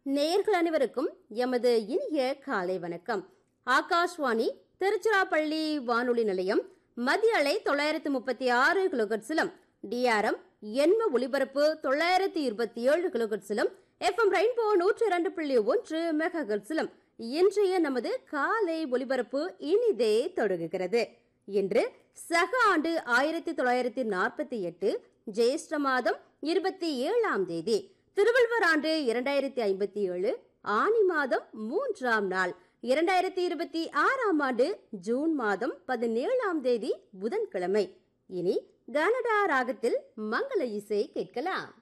நேர்கள் அனைவருக்கும் எமது இனிய காலை வணக்கம் ஆகாஷ்வாணி திருச்சிராப்பள்ளி வானொலி நிலையம் மத்திய அலை தொள்ளாயிரத்து முப்பத்தி ஆறு கிலோகட்ஸிலும் டிஆர்எம் எண்ம ஒலிபரப்பு தொள்ளாயிரத்து இருபத்தி ஏழு கிலோகட்ஸிலும் எஃப்எம் ரெயின்போ நூற்றி இரண்டு புள்ளி ஒன்று மெகாகட்ஸிலும் இன்றைய நமது காலை ஒலிபரப்பு இனிதே தொடங்குகிறது இன்று சக ஆண்டு ஆயிரத்தி தொள்ளாயிரத்தி நாற்பத்தி எட்டு ஜேஷ்ட மாதம் இருபத்தி ஏழாம் தேதி திருவள்ளுவர் ஆண்டு இரண்டாயிரத்தி ஐம்பத்தி ஏழு ஆனி மாதம் மூன்றாம் நாள் இரண்டாயிரத்தி இருபத்தி ஆறாம் ஆண்டு ஜூன் மாதம் பதினேழாம் தேதி புதன்கிழமை இனி கனடா ராகத்தில் மங்கள இசை கேட்கலாம்